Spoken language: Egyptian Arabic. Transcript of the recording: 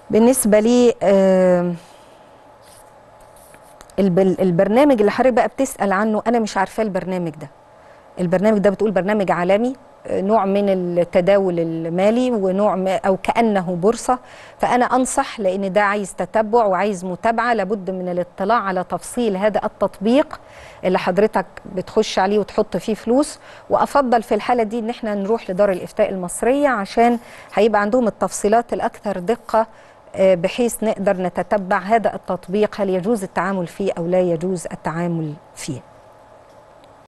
بالنسبه لي آه الب- البرنامج اللي حضرتك بقى بتسال عنه انا مش عارفاه البرنامج ده البرنامج ده بتقول برنامج عالمي آه، نوع من التداول المالي ونوع ما او كانه بورصه فانا انصح لان ده عايز تتبع وعايز متابعه لابد من الاطلاع على تفصيل هذا التطبيق اللي حضرتك بتخش عليه وتحط فيه فلوس وافضل في الحاله دي ان احنا نروح لدار الافتاء المصريه عشان هيبقى عندهم التفصيلات الاكثر دقه آه، بحيث نقدر نتتبع هذا التطبيق هل يجوز التعامل فيه او لا يجوز التعامل فيه